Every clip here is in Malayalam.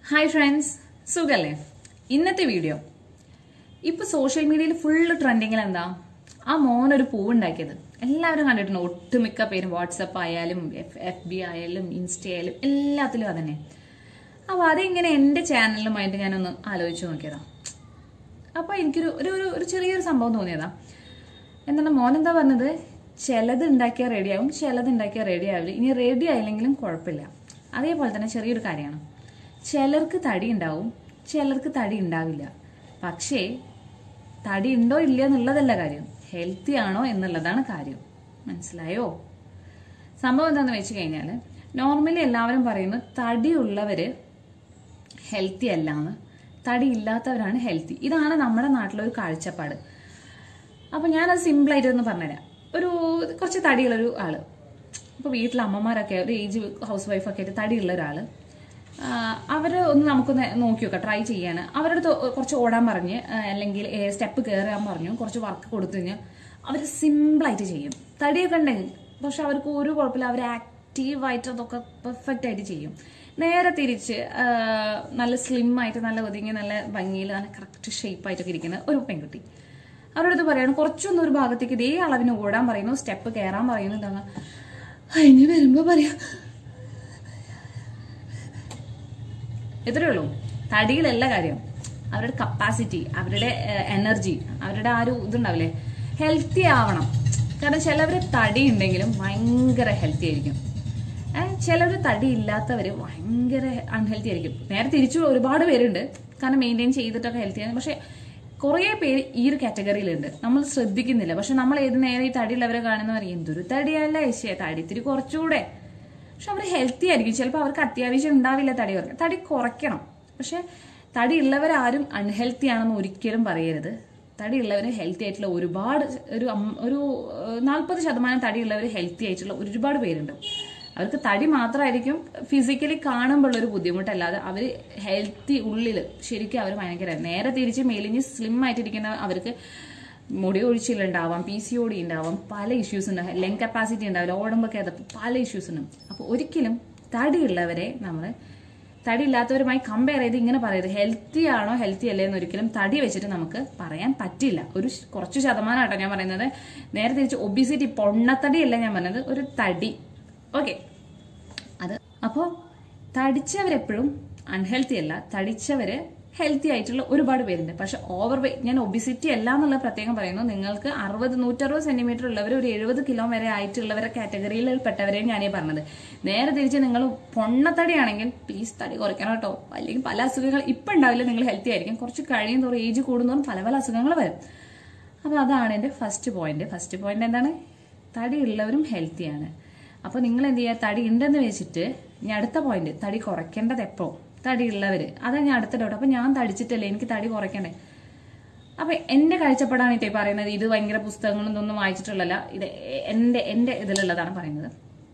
ഹായ് ഫ്രണ്ട്സ് സുഖല്ലേ ഇന്നത്തെ വീഡിയോ ഇപ്പൊ സോഷ്യൽ മീഡിയയിൽ ഫുള്ള് ട്രെൻഡിങ്ങിൽ എന്താ ആ മോൻ ഒരു പൂവുണ്ടാക്കിയത് എല്ലാവരും കണ്ടിട്ടുണ്ട് ഒട്ടുമിക്ക പേരും വാട്സപ്പ് ആയാലും എഫ് എഫ് ബി ആയാലും ഇൻസ്റ്റ ആയാലും എല്ലാത്തിലും അതന്നെ അപ്പൊ അതിങ്ങനെ എന്റെ ചാനലുമായിട്ട് ഞാനൊന്ന് ആലോചിച്ച് നോക്കിയതാ അപ്പൊ എനിക്കൊരു ഒരു ഒരു- ഒരു ചെറിയൊരു സംഭവം തോന്നിയതാ എന്താണ് മോൻ എന്താ പറഞ്ഞത് ചിലത് ഉണ്ടാക്കിയാൽ റെഡിയാവും ചിലത് ഉണ്ടാക്കിയാൽ റെഡി ആവില്ല ഇനി റെഡി ആയില്ലെങ്കിലും കുഴപ്പമില്ല അതേപോലെ തന്നെ ചെറിയൊരു കാര്യമാണ് ചിലർക്ക് തടി ഉണ്ടാവും ചിലർക്ക് തടി ഉണ്ടാവില്ല പക്ഷേ തടി ഉണ്ടോ ഇല്ലയോ എന്നുള്ളതല്ല കാര്യം ഹെൽത്തി ആണോ എന്നുള്ളതാണ് കാര്യം മനസ്സിലായോ സംഭവം എന്താണെന്ന് വെച്ച് കഴിഞ്ഞാൽ നോർമലി എല്ലാവരും പറയുന്നത് തടിയുള്ളവര് ഹെൽത്തി അല്ല എന്ന് തടി ഇല്ലാത്തവരാണ് ഹെൽത്തി ഇതാണ് നമ്മുടെ നാട്ടിലെ ഒരു കാഴ്ചപ്പാട് അപ്പൊ ഞാനത് സിമ്പിളായിട്ട് ഒന്ന് പറഞ്ഞുതരാം ഒരു കുറച്ച് തടിയുള്ളൊരു ആള് ഇപ്പൊ വീട്ടിലെ അമ്മമാരൊക്കെ ഒരു ഏജ് ഹൗസ് വൈഫൊക്കെ ആയിട്ട് തടിയുള്ള ഒരാള് ആ, അവര് ഒന്ന് നമുക്കൊന്ന് നോക്കി നോക്കാം ട്രൈ ചെയ്യാൻ അവരുടെ അടുത്ത് കുറച്ച് ഓടാൻ പറഞ്ഞ് ആ, അല്ലെങ്കിൽ സ്റ്റെപ്പ് കയറാൻ പറഞ്ഞു കുറച്ച് വർക്ക് കൊടുത്തു കഴിഞ്ഞാൽ അവർ സിമ്പിളായിട്ട് ചെയ്യും തടിയൊക്കെ ഉണ്ടെങ്കിൽ പക്ഷെ അവർക്ക് ഒരു കുഴപ്പമില്ല അവർ ആക്റ്റീവായിട്ട് അതൊക്കെ പെർഫെക്റ്റ് ആയിട്ട് ചെയ്യും നേരെ തിരിച്ച് ആ, നല്ല സ്ലിം ആയിട്ട് നല്ല ഒതുങ്ങി നല്ല ഭംഗിയിൽ നല്ല കറക്റ്റ് ഷേപ്പായിട്ടൊക്കെ ഇരിക്കുന്ന ഒരു പെൺകുട്ടി അവരുടെ അടുത്ത് പറയാണ് കുറച്ചൊന്നും ഒരു ഭാഗത്തേക്ക് ഇതേ അളവിന് ഓടാൻ പറയുന്നു സ്റ്റെപ്പ് കയറാൻ പറയുന്നു എന്താണ് അതിന് വരുമ്പോ പറയാ ഇത്രയേ ഉള്ളൂ തടിയിലല്ല കാര്യം അവരുടെ കപ്പാസിറ്റി അവരുടെ എനർജി അവരുടെ ആ ഒരു ഇതുണ്ടാവില്ലേ ഹെൽത്തി ആവണം കാരണം ചിലവര് തടി ഉണ്ടെങ്കിലും ഭയങ്കര ഹെൽത്തി ആയിരിക്കും ചിലവർ തടി ഇല്ലാത്തവര് ഭയങ്കര അൺഹെൽത്തി ആയിരിക്കും നേരെ തിരിച്ചു ഒരുപാട് പേരുണ്ട് കാരണം മെയിൻറ്റെയിൻ ചെയ്തിട്ടൊക്കെ ഹെൽത്തി ആണ് പക്ഷെ കുറേ പേര് ഈ ഒരു കാറ്റഗറിയിലുണ്ട് നമ്മൾ ശ്രദ്ധിക്കുന്നില്ല പക്ഷെ നമ്മൾ ഏത് നേരെ ഈ തടിയുള്ളവരെ കാണുന്നവർ എന്തൊരു തടിയല്ല ശേ തടി ഇത്തിരി കുറച്ചുകൂടെ പക്ഷെ അവർ ഹെൽത്തി ആയിരിക്കും ചിലപ്പോൾ അവർക്ക് അത്യാവശ്യം ഉണ്ടാവില്ല തടി കുറയ്ക്കാൻ തടി കുറയ്ക്കണം പക്ഷെ തടി ഉള്ളവരാരും അൺഹെൽത്തി ആണെന്ന് ഒരിക്കലും പറയരുത് തടി ഉള്ളവർ ഹെൽത്തി ആയിട്ടുള്ള ഒരുപാട് ഒരു അം- ഒരു നാൽപ്പത് ശതമാനം തടിയുള്ളവർ ഹെൽത്തി ആയിട്ടുള്ള ഒരുപാട് പേരുണ്ട് അവർക്ക് തടി മാത്രമായിരിക്കും ഫിസിക്കലി കാണുമ്പോൾ ഒരു ബുദ്ധിമുട്ടല്ലാതെ അവർ ഹെൽത്തി ഉള്ളിൽ ശരിക്കും അവർ ഭയങ്കര നേരെ തിരിച്ച് മെലിഞ്ഞ് സ്ലിം ആയിട്ടിരിക്കുന്ന അവർക്ക് മുടി ഒഴിച്ചിലുണ്ടാവാം പി സി ഒ ഡി ഉണ്ടാവാം പല ഇഷ്യൂസ് ഉണ്ടാവും ലെങ് കപ്പാസിറ്റി ഉണ്ടാവില്ല ഓടുമ്പോൾ കിതപ്പ് പല ഇഷ്യൂസ് ഉണ്ടാവും അപ്പോൾ ഒരിക്കലും തടിയുള്ളവരെ നമ്മൾ തടി ഇല്ലാത്തവരുമായി കമ്പയർ ചെയ്ത് ഇങ്ങനെ പറയരുത് ഹെൽത്തി ആണോ ഹെൽത്തി അല്ലേ എന്ന് ഒരിക്കലും തടി വെച്ചിട്ട് നമുക്ക് പറയാൻ പറ്റില്ല ഒരു ശ- കുറച്ച് ശതമാനമാട്ടോ ഞാൻ പറയുന്നത് നേരെ തിരിച്ച് ഒബിസിറ്റി പൊണ്ണത്തടിയല്ല ഞാൻ പറഞ്ഞത് ഒരു തടി ഓക്കെ അത് അപ്പോൾ തടിച്ചവരെപ്പോഴും അൺഹെൽത്തി അല്ല തടിച്ചവര് ഹെൽത്തി ആയിട്ടുള്ള ഒരുപാട് പേരുണ്ട് പക്ഷെ ഓവർ വെയിറ്റ് ഞാൻ ഒബിസിറ്റി അല്ല എന്നുള്ള പ്രത്യേകം പറയുന്നു നിങ്ങൾക്ക് അറുപത് നൂറ്ററുപത് സെന്റിമീറ്റർ ഉള്ളവർ ഒരു എഴുപത് കിലോ വരെ ആയിട്ടുള്ളവരെ കാറ്റഗറിയിൽ പെട്ടവരെയും ഞാനീ പറഞ്ഞത് നേരെ തിരിച്ച് നിങ്ങൾ പൊണ്ണത്തടിയാണെങ്കിൽ പ്ലീസ് തടി കുറയ്ക്കണം കേട്ടോ അല്ലെങ്കിൽ പല അസുഖങ്ങൾ ഇപ്പം ഉണ്ടാവില്ല നിങ്ങൾ ഹെൽത്തി ആയിരിക്കും കുറച്ച് കഴിയും തോറും ഏജ് കൂടുന്നതും പല പല അസുഖങ്ങൾ വരും അപ്പോൾ അതാണ് എൻ്റെ ഫസ്റ്റ് പോയിന്റ് ഫസ്റ്റ് പോയിന്റ് എന്താണ് തടിയുള്ളവരും ഹെൽത്തിയാണ് അപ്പോൾ നിങ്ങൾ എന്ത് ചെയ്യുക തടി ഉണ്ടെന്ന് വെച്ചിട്ട് ഇനി അടുത്ത പോയിന്റ് തടി കുറയ്ക്കേണ്ടത് എപ്പോ തടിയുള്ളവർ അതാണ് ഞാൻ അടുത്ത ഡൗട്ട് അപ്പോൾ ഞാൻ തടിച്ചിട്ടല്ലേ എനിക്ക് തടി കുറയ്ക്കണ്ടേ അപ്പൊ എന്റെ കാഴ്ചപ്പാടാണ് ഇപ്പൊ ഈ പറയുന്നത് ഇത് ഭയങ്കര പുസ്തകങ്ങളും ഇതൊന്നും വായിച്ചിട്ടുള്ളല്ല ഇത് എന്റെ എന്റെ ഇതിലുള്ളതാണ് പറയുന്നത്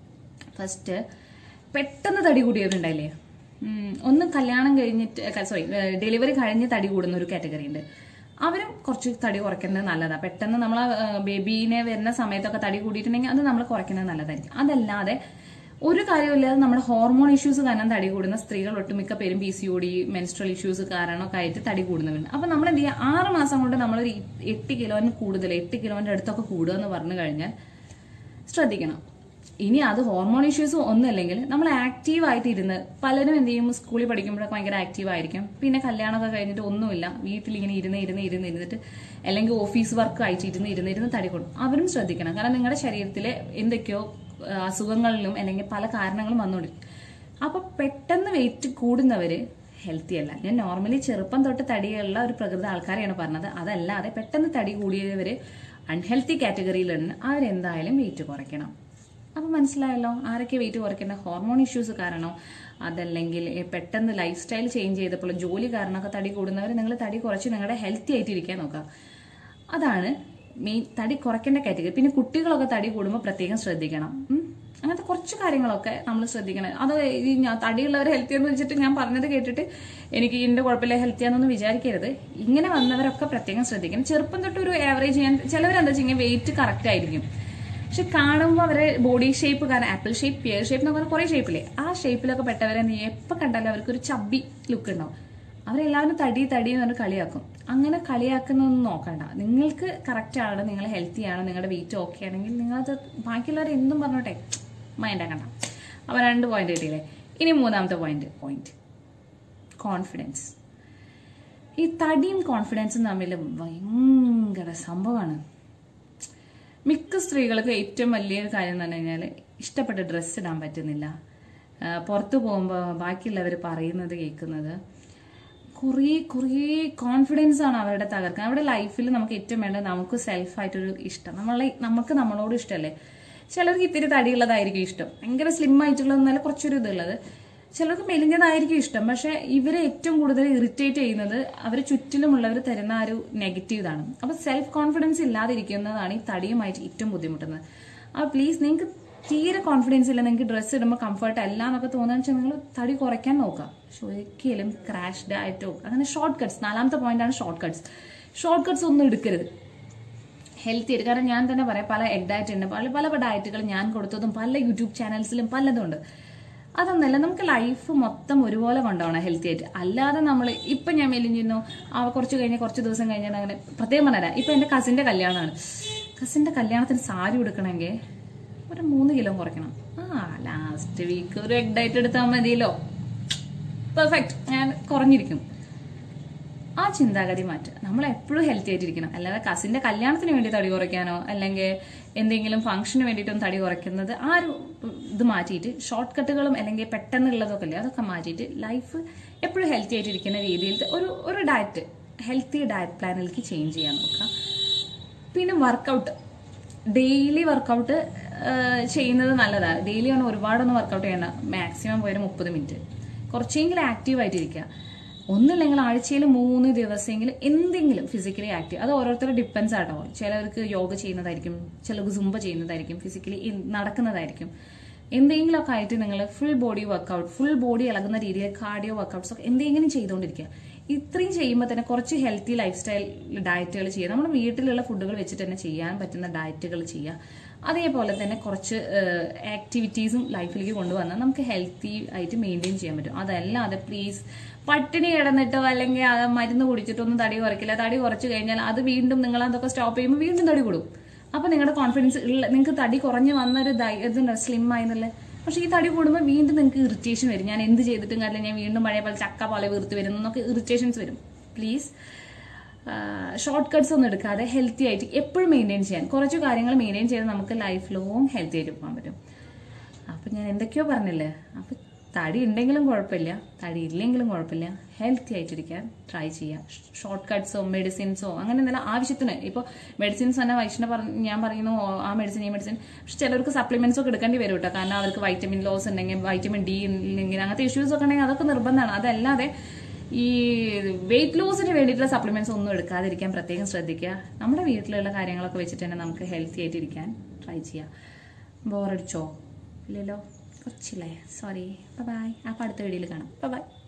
ഫസ്റ്റ് പെട്ടെന്ന് തടി കൂടിയവരുണ്ടായില്ലേ ഉം, ഒന്ന് കല്യാണം കഴിഞ്ഞിട്ട് സോറി ഡെലിവറി കഴിഞ്ഞ് തടി കൂടുന്ന ഒരു കാറ്റഗറി ഉണ്ട് അവരും കുറച്ച് തടി കുറയ്ക്കുന്നത് നല്ലതാണ് പെട്ടെന്ന് നമ്മൾ ബേബീനെ വരുന്ന സമയത്തൊക്കെ തടി കൂടിയിട്ടുണ്ടെങ്കിൽ അത് നമ്മൾ കുറയ്ക്കുന്നത് നല്ലതായിരിക്കും അതല്ലാതെ ഒരു കാര്യമില്ലാതെ നമ്മുടെ ഹോർമോൺ ഇഷ്യൂസ് കാരണം തടി കൂടുന്ന സ്ത്രീകൾ ഒട്ടുമിക്ക പേരും P C O D menstrual issues കാരണമൊക്കെ ആയിട്ട് തടി കൂടുന്നവരുണ്ട് അപ്പൊ നമ്മൾ എന്ത് ചെയ്യുക ആറ് മാസം കൊണ്ട് നമ്മളൊരു എട്ട് കിലോന് കൂടുതൽ എട്ട് കിലോന്റെ അടുത്തൊക്കെ കൂടുക എന്ന് പറഞ്ഞു കഴിഞ്ഞാൽ ശ്രദ്ധിക്കണം ഇനി അത് ഹോർമോൺ ഇഷ്യൂസ് ഒന്നുമില്ലെങ്കിൽ നമ്മൾ ആക്റ്റീവ് ആയിട്ട് ഇരുന്ന് പലരും എന്ത് ചെയ്യും സ്കൂളിൽ പഠിക്കുമ്പോഴൊക്കെ ഭയങ്കര ആക്റ്റീവ് ആയിരിക്കും പിന്നെ കല്യാണമൊക്കെ കഴിഞ്ഞിട്ട് ഒന്നുമില്ല വീട്ടിൽ ഇങ്ങനെ ഇരുന്ന് ഇരുന്ന് ഇരുന്ന് ഇരുന്നിട്ട് അല്ലെങ്കിൽ ഓഫീസ് വർക്ക് ആയിട്ട് ഇരുന്ന് ഇരുന്ന് ഇരുന്ന് തടി കൊടുക്കും അവരും ശ്രദ്ധിക്കണം കാരണം നിങ്ങളുടെ ശരീരത്തിലെ എന്തൊക്കെയോ ആ, അസുഖങ്ങളിലും അല്ലെങ്കിൽ പല കാരണങ്ങളും വന്നുകൊണ്ടിരിക്കും അപ്പൊ പെട്ടെന്ന് വെയിറ്റ് കൂടുന്നവര് ഹെൽത്തി അല്ല ഞാൻ നോർമലി ചെറുപ്പം തൊട്ട് തടിയുള്ള ഒരു പ്രകൃതി ആൾക്കാരെയാണ് പറഞ്ഞത് അതല്ലാതെ പെട്ടെന്ന് തടി കൂടിയവര് അൺഹെൽത്തി കാറ്റഗറിയിലാണ് അവരെന്തായാലും വെയിറ്റ് കുറയ്ക്കണം അപ്പൊ മനസ്സിലായല്ലോ ആരൊക്കെ വെയിറ്റ് കുറയ്ക്കേണ്ട ഹോർമോൺ ഇഷ്യൂസ് കാരണോ അതല്ലെങ്കിൽ ഏ, പെട്ടെന്ന് ലൈഫ് സ്റ്റൈൽ ചേഞ്ച് ചെയ്തപ്പോൾ ജോലി കാരണമൊക്കെ തടി കൂടുന്നവർ നിങ്ങൾ തടി കുറച്ച് നിങ്ങളുടെ ഹെൽത്തി ആയിട്ട് ഇരിക്കാൻ നോക്കുക അതാണ് മെയിൻ തടി കുറയ്ക്കേണ്ട കാറ്റഗറി പിന്നെ കുട്ടികളൊക്കെ തടി കൂടുമ്പോൾ പ്രത്യേകം ശ്രദ്ധിക്കണം ഉം. അങ്ങനത്തെ കുറച്ച് കാര്യങ്ങളൊക്കെ നമ്മൾ ശ്രദ്ധിക്കണം അത് ഈ ഞാൻ തടിയുള്ളവർ ഹെൽത്തി എന്ന് വെച്ചിട്ട് ഞാൻ പറഞ്ഞത് കേട്ടിട്ട് എനിക്ക് ഇതിന്റെ കുഴപ്പമില്ല ഹെൽത്തി ആണെന്നൊന്നും വിചാരിക്കരുത് ഇങ്ങനെ വന്നവരൊക്കെ പ്രത്യേകം ശ്രദ്ധിക്കണം ചെറുപ്പം തൊട്ട് ഒരു ആവറേജ് ഞാൻ ചിലവരെന്താ വെച്ചാൽ വെയിറ്റ് കറക്റ്റ് ആയിരിക്കും പക്ഷെ കാണുമ്പോൾ അവരെ ബോഡി ഷേപ്പ് കാരണം ആപ്പിൾ ഷേപ്പ് പിയർ ഷേപ്പ് എന്ന് പറഞ്ഞാൽ കുറേ ഷേപ്പില്ലേ ആ ഷേപ്പിലൊക്കെ പെട്ടവരെ നീ എപ്പോൾ കണ്ടാലും അവർക്ക് ഒരു ചബ്ബി ലുക്ക് ഉണ്ടാവും അവരെല്ലാവരും തടി തടി എന്ന് പറഞ്ഞ് കളിയാക്കും അങ്ങനെ കളിയാക്കുന്നൊന്നും നോക്കണ്ട നിങ്ങൾക്ക് കറക്റ്റ് ആണ് നിങ്ങൾ ഹെൽത്തി ആണ് നിങ്ങളുടെ വെയിറ്റ് ഓക്കെ ആണെങ്കിൽ നിങ്ങളത് ബാക്കിയുള്ളവർ എന്തും പറഞ്ഞോട്ടെ മൈൻഡ് ആക്കണ്ട അപ്പോൾ രണ്ട് പോയിന്റ് കിട്ടിയില്ലേ ഇനി മൂന്നാമത്തെ പോയിന്റ് പോയിന്റ് കോൺഫിഡൻസ് ഈ തടിയും കോൺഫിഡൻസും തമ്മിൽ ഭയങ്കര സംഭവമാണ് മിക്ക സ്ത്രീകൾക്ക് ഏറ്റവും വലിയൊരു കാര്യം എന്ന് പറഞ്ഞു കഴിഞ്ഞാൽ ഇഷ്ടപ്പെട്ട ഡ്രസ്സ് ഇടാൻ പറ്റുന്നില്ല ആ, പുറത്ത് പോകുമ്പോൾ ബാക്കിയുള്ളവർ പറയുന്നത് കേൾക്കുന്നത് കുറേ കുറേ കോൺഫിഡൻസ് ആണ് അവരുടെ തകർക്കാൻ അവരുടെ ലൈഫിൽ നമുക്ക് ഏറ്റവും വേണ്ടത് നമുക്ക് സെൽഫായിട്ടൊരു ഇഷ്ടം നമ്മളെ നമുക്ക് നമ്മളോട് ഇഷ്ടമല്ലേ ചിലർക്ക് ഇത്തിരി തടിയുള്ളതായിരിക്കും ഇഷ്ടം ഭയങ്കര സ്ലിം ആയിട്ടുള്ളതെന്നല്ല കുറച്ചൊരു ഇതുള്ളത് ചിലർക്ക് മെലിഞ്ഞതായിരിക്കും ഇഷ്ടം പക്ഷെ ഇവരെ ഏറ്റവും കൂടുതൽ ഇറിറ്റേറ്റ് ചെയ്യുന്നത് അവർ ചുറ്റിലുമുള്ളവർ തരുന്ന ആ ഒരു നെഗറ്റീവ് ഇതാണ് അപ്പൊ സെൽഫ് കോൺഫിഡൻസ് ഇല്ലാതിരിക്കുന്നതാണ് ഈ തടിയുമായിട്ട് ഏറ്റവും ബുദ്ധിമുട്ടുന്നത് അപ്പോൾ പ്ലീസ് നിങ്ങൾക്ക് തീരെ കോൺഫിഡൻസ് ഇല്ല നിങ്ങൾക്ക് ഡ്രസ്സ് ഇടുമ്പോൾ കംഫർട്ട് അല്ല എന്നൊക്കെ തോന്നുകയെന്ന് വെച്ചാൽ നിങ്ങൾ തടി കുറയ്ക്കാൻ നോക്കുക പക്ഷെ ഒരിക്കലും ക്രാഷ് ഡയറ്റോ അങ്ങനെ ഷോർട്ട് കട്ട്സ് നാലാമത്തെ പോയിന്റാണ് ഷോർട്ട് കട്ട്സ് ഷോർട്ട് കട്ട്സ് ഒന്നും എടുക്കരുത് ഹെൽത്തി ആയിട്ട് കാരണം ഞാൻ തന്നെ പറയാം പല എഗ് ഡയറ്റ് ഉണ്ട് പല പല ഡയറ്റുകൾ ഞാൻ കൊടുത്തതും പല യൂട്യൂബ് ചാനൽസിലും പലതും ഉണ്ട് അതൊന്നല്ല നമുക്ക് ലൈഫ് മൊത്തം ഒരുപോലെ കൊണ്ടുപോകണം ഹെൽത്തി ആയിട്ട് അല്ലാതെ നമ്മൾ ഇപ്പൊ ഞാൻ മെലിഞ്ഞിരുന്നു ആ കുറച്ച് കഴിഞ്ഞ് കുറച്ച് ദിവസം കഴിഞ്ഞാൽ അങ്ങനെ പ്രത്യേകം പറഞ്ഞുതരാം ഇപ്പൊ എന്റെ കസിന്റെ കല്യാണമാണ് കസിന്റെ കല്യാണത്തിന് സാരി ഉടുക്കണമെങ്കിൽ ഒരു മൂന്ന് കിലോ കുറയ്ക്കണം ആ ലാസ്റ്റ് വീക്ക് ഒരു എഗ് ഡയറ്റ് എടുത്താൽ മതിയല്ലോ പെർഫെക്റ്റ് ഞാൻ കുറഞ്ഞിരിക്കും ആ ചിന്താഗതി മാറ്റുക നമ്മൾ എപ്പോഴും ഹെൽത്തി ആയിട്ടിരിക്കണം അല്ലാതെ കസിന്റെ കല്യാണത്തിന് വേണ്ടി തടി കുറയ്ക്കാനോ അല്ലെങ്കിൽ എന്തെങ്കിലും ഫംഗ്ഷന് വേണ്ടിയിട്ടൊന്നും തടി കുറയ്ക്കുന്നത് ആ ഒരു ഇത് മാറ്റിയിട്ട് ഷോർട്ട് കട്ടുകളും അല്ലെങ്കിൽ പെട്ടെന്നുള്ളതൊക്കെ അല്ലേ അതൊക്കെ മാറ്റിയിട്ട് ലൈഫ് എപ്പോഴും ഹെൽത്തി ആയിട്ടിരിക്കുന്ന രീതിയിൽ ഒരു ഒരു ഡയറ്റ് ഹെൽത്തി ഡയറ്റ് പ്ലാനിലേക്ക് ചേഞ്ച് ചെയ്യാൻ നോക്കുക പിന്നെ വർക്കൗട്ട് ഡെയിലി വർക്കൗട്ട് ചെയ്യുന്നത് നല്ലതാണ് ഡെയിലി ആണ് ഒരുപാടൊന്നും വർക്കൗട്ട് ചെയ്യണ്ട മാക്സിമം പോയൊരു മുപ്പത് മിനിറ്റ് കുറച്ചെങ്കിലും ആക്റ്റീവ് ആയിട്ടിരിക്കുക ഒന്നില്ലെങ്കിൽ ആഴ്ചയിൽ മൂന്ന് ദിവസമെങ്കിലും എന്തെങ്കിലും ഫിസിക്കലി ആക്റ്റീവ് അത് ഓരോരുത്തരുടെ ഡിപ്പെൻസ് ആട്ടോ ചിലർക്ക് യോഗ ചെയ്യുന്നതായിരിക്കും ചിലർക്ക് സുംബ ചെയ്യുന്നതായിരിക്കും ഫിസിക്കലി നടക്കുന്നതായിരിക്കും എന്തെങ്കിലുമൊക്കെ ആയിട്ട് നിങ്ങൾ full body workout full body ഇളകുന്ന രീതിയിൽ കാർഡിയോ വർക്കൗട്ട്സ് ഒക്കെ എന്തെങ്കിലും ചെയ്തുകൊണ്ടിരിക്കുക ഇത്രയും ചെയ്യുമ്പോൾ തന്നെ കുറച്ച് ഹെൽത്തി ലൈഫ് സ്റ്റൈൽ ഡയറ്റുകൾ ചെയ്യുക നമ്മുടെ വീട്ടിലുള്ള ഫുഡുകൾ വെച്ചിട്ട് തന്നെ ചെയ്യാൻ പറ്റുന്ന ഡയറ്റുകൾ ചെയ്യുക അതേപോലെ തന്നെ കുറച്ച് ആക്ടിവിറ്റീസും ലൈഫിലേക്ക് കൊണ്ടുവന്നാൽ നമുക്ക് ഹെൽത്തി ആയിട്ട് മെയിൻറ്റെയിൻ ചെയ്യാൻ പറ്റും അതല്ലാതെ പ്ലീസ് പട്ടിണി കിടന്നിട്ടോ അല്ലെങ്കിൽ അത് മരുന്ന് കുടിച്ചിട്ടൊന്നും തടി കുറയ്ക്കില്ല തടി കുറച്ച് കഴിഞ്ഞാൽ അത് വീണ്ടും നിങ്ങൾ അതൊക്കെ സ്റ്റോപ്പ് ചെയ്യുമ്പോൾ വീണ്ടും തടി കൂടും അപ്പൊ നിങ്ങളുടെ കോൺഫിഡൻസ് ഉള്ള നിങ്ങൾക്ക് തടി കുറഞ്ഞു വന്നൊരു ഇതുണ്ട് സ്ലിം ആയെന്നല്ലേ പക്ഷെ ഈ തടി കൂടുമ്പോൾ വീണ്ടും നിങ്ങൾക്ക് ഇറിറ്റേഷൻ വരും ഞാൻ എന്ത് ചെയ്തിട്ടും കാര്യമില്ല ഞാൻ വീണ്ടും പഴയ പോലെ ചക്ക പോലെ വീർത്ത് വരുന്നു എന്നൊക്കെ ഇറിറ്റേഷൻസ് വരും പ്ലീസ് ഷോർട്ട് കട്ട്സ് ഒന്നും എടുക്കാതെ ഹെൽത്തി ആയിട്ട് എപ്പോഴും മെയിൻറ്റെയിൻ ചെയ്യാൻ കുറച്ച് കാര്യങ്ങൾ മെയിൻറ്റെയിൻ ചെയ്ത് നമുക്ക് ലൈഫ് ലോങ് ഹെൽത്തി ആയിട്ട് പോകാൻ പറ്റും അപ്പം ഞാൻ എന്തൊക്കെയോ പറഞ്ഞില്ലേ അപ്പം തടി ഉണ്ടെങ്കിലും കുഴപ്പമില്ല തടി ഇല്ലെങ്കിലും കുഴപ്പമില്ല ഹെൽത്തി ആയിട്ടിരിക്കാൻ ട്രൈ ചെയ്യുക ഷോർട്ട് കട്ട്സോ മെഡിസിൻസോ അങ്ങനെ എന്തെങ്കിലും ആവശ്യത്തിന് ഇപ്പോൾ മെഡിസിൻസ് തന്നെ വൈഷ്ണ പറഞ്ഞ ഞാൻ പറയുന്നു ഓ, ആ മെഡിസിൻ ഈ മെഡിസിൻ പക്ഷെ ചിലർക്ക് സപ്ലിമെന്റ്സ് ഒക്കെ എടുക്കേണ്ടി വരും കേട്ടോ കാരണം അവർക്ക് വൈറ്റമിൻ ലോസ് ഉണ്ടെങ്കിൽ വൈറ്റമിൻ ഡി ഇല്ലെങ്കിൽ അങ്ങനത്തെ ഇഷ്യൂസ് ഒക്കെ ഉണ്ടെങ്കിൽ അതൊക്കെ നിർബന്ധമാണ് അതല്ലാതെ ഈ വെയിറ്റ് ലോസിന് വേണ്ടിയിട്ടുള്ള സപ്ലിമെന്റ്സ് ഒന്നും എടുക്കാതിരിക്കാൻ പ്രത്യേകം ശ്രദ്ധിക്കുക നമ്മുടെ വീട്ടിലുള്ള കാര്യങ്ങളൊക്കെ വെച്ചിട്ട് തന്നെ നമുക്ക് ഹെൽത്തി ആയിട്ടിരിക്കാൻ ട്രൈ ചെയ്യാം ബോറടിച്ചോ ഇല്ലല്ലോ കുറച്ചില്ലേ സോറി ബൈ അപ്പോൾ അടുത്ത വീഡിയോയിൽ കാണാം ബൈ